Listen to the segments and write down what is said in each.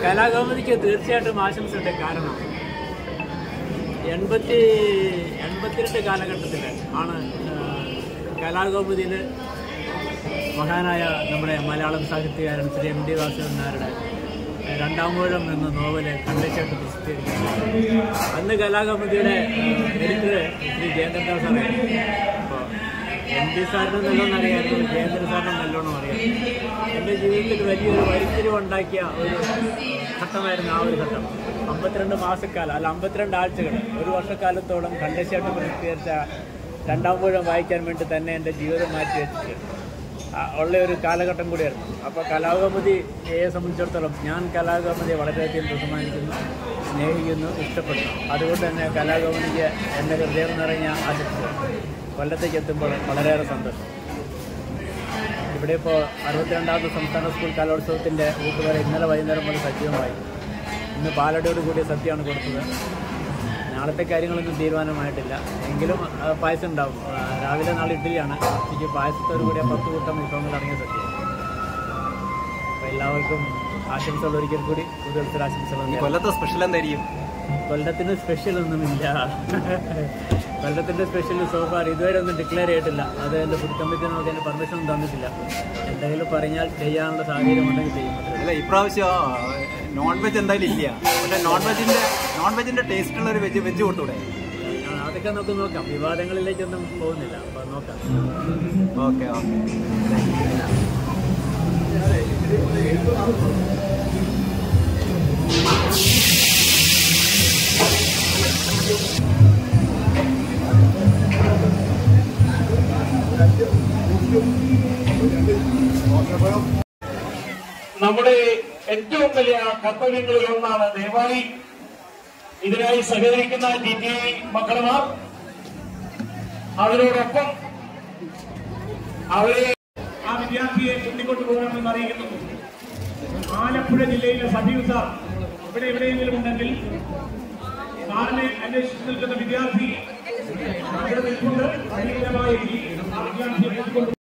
കലാകൗമുദിക്ക് തീർച്ചയായിട്ടും ആശംസയുണ്ട് കാരണം എൺപത്തി എൺപത്തിരണ്ട് കാലഘട്ടത്തിൽ ആണ് ആ, കലാകൗമുദിയിൽ മഹാനായ നമ്മുടെ മലയാളം സാഹിത്യകാരൻ ശ്രീ എം ഡി വാസുദേവൻ നായരുടെ രണ്ടാം മൂഴം എന്ന നോവല് കണ്ടച്ചായിട്ട് പ്രസിദ്ധീകരിക്കുന്നത് അന്ന് കലാകൗമുദിയുടെ എഡിറ്റർ ശ്രീ ജയേന്ദ്രദാസ് സാറായിരുന്നു അപ്പോൾ എം ഡി സാറിന് നല്ലോണം അറിയാമായിരുന്നു ജയേന്ദ്ര സാറിന് നല്ലോണം അറിയാം എൻ്റെ ജീവിതത്തിൽ വലിയൊരു വഴിത്തിരിവുണ്ടാക്കിയ ഒരു ഘട്ടമായിരുന്നു ആ ഒരു ഘട്ടം അമ്പത്തിരണ്ട് മാസക്കാലം അല്ല അമ്പത്തിരണ്ട് ആഴ്ചകൾ ഒരു വർഷക്കാലത്തോളം കണ്ടശായിട്ട് പ്രസിദ്ധീകരിച്ച രണ്ടാം മൂഴം വായിക്കാൻ വേണ്ടി തന്നെ എൻ്റെ ജീവിതം മാറ്റി വെച്ചിട്ട് ആ, ഉള്ള ഒരു കാലഘട്ടം കൂടിയായിരുന്നു അപ്പോൾ കലാകൗമുദിയെ സംബന്ധിച്ചിടത്തോളം ഞാൻ കലാകൗമുദിയെ വളരെയധികം ബഹുമാനിക്കുന്നു സ്നേഹിക്കുന്നു ഇഷ്ടപ്പെടുന്നു അതുകൊണ്ട് തന്നെ കലാകൗമുദിക്ക് എൻ്റെ ഹൃദയം നിറഞ്ഞ ആശംസകൾ കൊല്ലത്തേക്ക് എത്തുമ്പോൾ വളരെയേറെ സന്തോഷം ഇവിടെ ഇപ്പോൾ അറുപത്തിരണ്ടാമത് സംസ്ഥാന സ്കൂൾ കലോത്സവത്തിൻ്റെ ഊട്ടുവരെ ഇന്നലെ വൈകുന്നേരം മുതൽ സജീവമായി ഇന്ന് പാലടയോട് കൂടിയ സദ്യയാണ് കൊടുത്തത് നാളത്തെ കാര്യങ്ങളൊന്നും തീരുമാനമായിട്ടില്ല എങ്കിലും ആ, പായസം ഉണ്ടാവും ആ, രാവിലെ നാളെ ഇഡ്ഡലിയാണ് ഉച്ചയ്ക്ക് പായസത്തോട് കൂടിയ പത്ത് കൂട്ടം വിഭവങ്ങൾ അടങ്ങിയ സദ്യ അപ്പോൾ എല്ലാവർക്കും ആശംസകൾ ഒരിക്കൽ കൂടി പുതുവത്സര ആശംസകൾ നേരുന്നു. കൊല്ലത്തെ സ്പെഷ്യൽ എന്തായിരിക്കും കൊല്ലത്തിന് സ്പെഷ്യൽ ഒന്നുമില്ല കൊല്ലത്തിന്റെ സ്പെഷ്യൽ സോഫാർ ഇതുവരെ ഒന്നും ഡിക്ലെയർ ചെയ്തിട്ടില്ല അത് എൻ്റെ ഫുഡ് കമ്മിറ്റി നമുക്ക് അതിൻ്റെ പെർമിഷൻ ഒന്നും തന്നിട്ടില്ല എന്തെങ്കിലും പറഞ്ഞാൽ ചെയ്യാനുള്ള സാഹചര്യം ഉണ്ടെങ്കിൽ ചെയ്യും അല്ല ഇപ്രാവശ്യം നോൺ വെജ് എന്തായാലും ഇല്ല പക്ഷെ നോൺ വെജിന്റെ നോൺ വെജിന്റെ ടേസ്റ്റ് ഉള്ള ഒരു വെജ് വെജ് കൊടുത്തൂടെ ആ, അതൊക്കെ നമുക്ക് നോക്കാം വിവാദങ്ങളിലേക്കൊന്നും പോകുന്നില്ല അപ്പോൾ നോക്കാം ഓക്കെ ഓക്കെ നമ്മുടെ ഏറ്റവും വലിയ കർത്തവ്യങ്ങളിൽ ഒന്നാണ് ദയവായി ഇതിനായി സഹകരിക്കുന്ന ഡി ടി ഐ മക്കളുമാർ അതിനോടൊപ്പം അവരെ ആ വിദ്യാർത്ഥിയെ ചൂണ്ടിക്കൊണ്ടു പോകണമെന്ന് അറിയിക്കുന്നു ആലപ്പുഴ ജില്ലയിലെ സജീവ് സാർ ഇവിടെ എവിടെയെങ്കിലും ഉണ്ടെങ്കിൽ സാറിനെ അന്വേഷിച്ച് നിൽക്കുന്ന വിദ്യാർത്ഥി ഇവിടെ നിൽക്കുന്നത് അടിയന്തരമായി ആ വിദ്യാർത്ഥിയെ കൂട്ടിക്കൊണ്ടു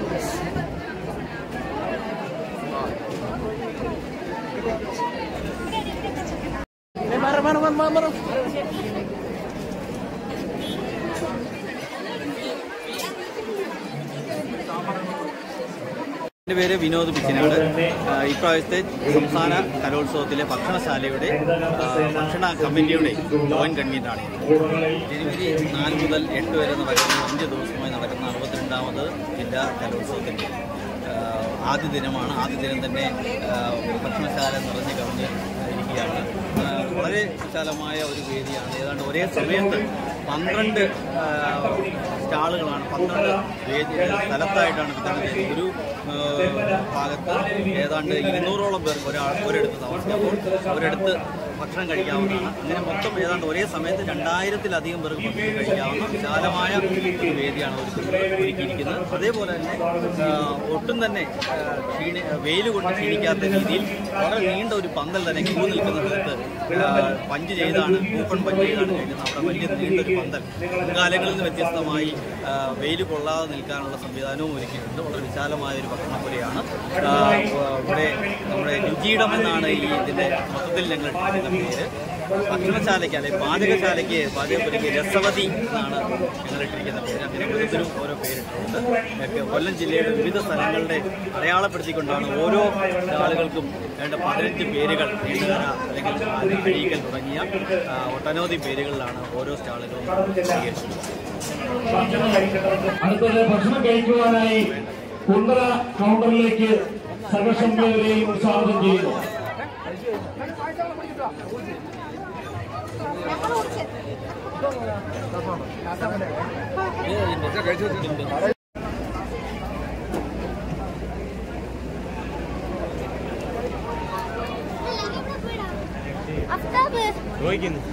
എൻ്റെ പേര് വിനോദ് പിച്ചിനാട് ആ, ഇപ്രാവശ്യത്തെ സംസ്ഥാന കലോത്സവത്തിലെ ഭക്ഷണശാലയുടെ ആ, ഭക്ഷണ കമ്മിറ്റിയുടെ ജോയിന്റ് കൺവീനറാണ് ഞാൻ. ജനുവരി നാല് മുതൽ എട്ട് വരെ നടക്കുന്ന അഞ്ച് ദിവസമായി നടക്കുന്ന അറുപത്തിരണ്ടാമത് ജില്ലാ കലോത്സവത്തിൻ്റെ ആ, ആദ്യ ദിനമാണ് ആദ്യ ദിനം തന്നെ ആ, ഭക്ഷണശാല നിറഞ്ഞു കവിഞ്ഞ് ഇരിക്കുകയാണ് ആ, വളരെ വിശാലമായ ഒരു വേദിയാണ് ഏതാണ്ട് ഒരേ സമയത്ത് പന്ത്രണ്ട് ആ, സ്റ്റാളുകളാണ് പന്ത്രണ്ട് വേദി സ്ഥലത്തായിട്ടാണ് വിതരണം ചെയ്യുന്നത് ഒരു ആ, ഭാഗത്ത് ഏതാണ്ട് ഇരുന്നൂറോളം പേർ ഒരാൾ ഒരിടത്ത് താമസിക്കുമ്പോൾ ഒരിടത്ത് ഭക്ഷണം കഴിക്കാവുന്നതാണ് അങ്ങനെ മൊത്തം ഏതാണ്ട് ഒരേ സമയത്ത് രണ്ടായിരത്തിലധികം പേർക്ക് ഭക്ഷണം കഴിക്കാവുന്ന വിശാലമായ ഒരു വേദിയാണ് ഒരുക്കി- ഒരുക്കിയിരിക്കുന്നത് അതേപോലെ തന്നെ ആ, ഒട്ടും തന്നെ ആ, ക്ഷീണി വെയിൽ കൊണ്ട് ക്ഷീണിക്കാത്ത രീതിയിൽ വളരെ നീണ്ട ഒരു പന്തൽ തന്നെ ക്യൂ നിൽക്കുന്ന സ്ഥലത്ത് ആ, പഞ്ച് ചെയ്താണ് കൂപ്പൺ പഞ്ച് ചെയ്താണ് കഴിക്കുന്നത് അവിടെ വലിയ നീണ്ടൊരു പന്തൽ മുൻകാലങ്ങളിൽ നിന്ന് വ്യത്യസ്തമായി വെയിൽ കൊള്ളാതെ നിൽക്കാനുള്ള സംവിധാനവും ഒരുക്കിയിട്ടുണ്ട് വളരെ വിശാലമായ ഒരു ഭക്ഷണപ്പുരയാണ് ആ, ഇവിടെ നമ്മുടെ രുചിയിടം എന്നാണ് ഈ ഇതിന്റെ മൊത്തത്തിൽ ഞങ്ങൾ ഇട്ടിരിക്കുന്ന പേര് ഭക്ഷണശാലയ്ക്ക് അല്ലെങ്കിൽ പാചകശാലയ്ക്ക് പാചകപ്പുരയ്ക്ക് രസവതി എന്നാണ് ഞങ്ങൾ ഇട്ടിരിക്കുന്ന പേര് അങ്ങനെ ഓരോരുത്തരും ഓരോ പേരിട്ടിട്ടുണ്ട് ഒക്കെ കൊല്ലം ജില്ലയുടെ വിവിധ സ്ഥലങ്ങളുടെ അടയാളപ്പെടുത്തിക്കൊണ്ടാണ് ഓരോ ആളുകൾക്കും വേണ്ട പതിനഞ്ച് പേരുകൾ നീണ്ടകര അല്ലെങ്കിൽ അഴീക്കൽ തുടങ്ങിയ ആ, ഒട്ടനവധി പേരുകളിലാണ് ഓരോ സ്റ്റാളുകളും സ്വീകരിച്ചിട്ടുള്ളത് അടുത്തത് ഭക്ഷണം കഴിക്കുവാനായി കുണ്ടറ കൗണ്ടറിലേക്ക് സർവസംഘവരെയും സ്വാഗതം ചെയ്യുന്നു അഫ്താബ് ചോദിക്കുന്നു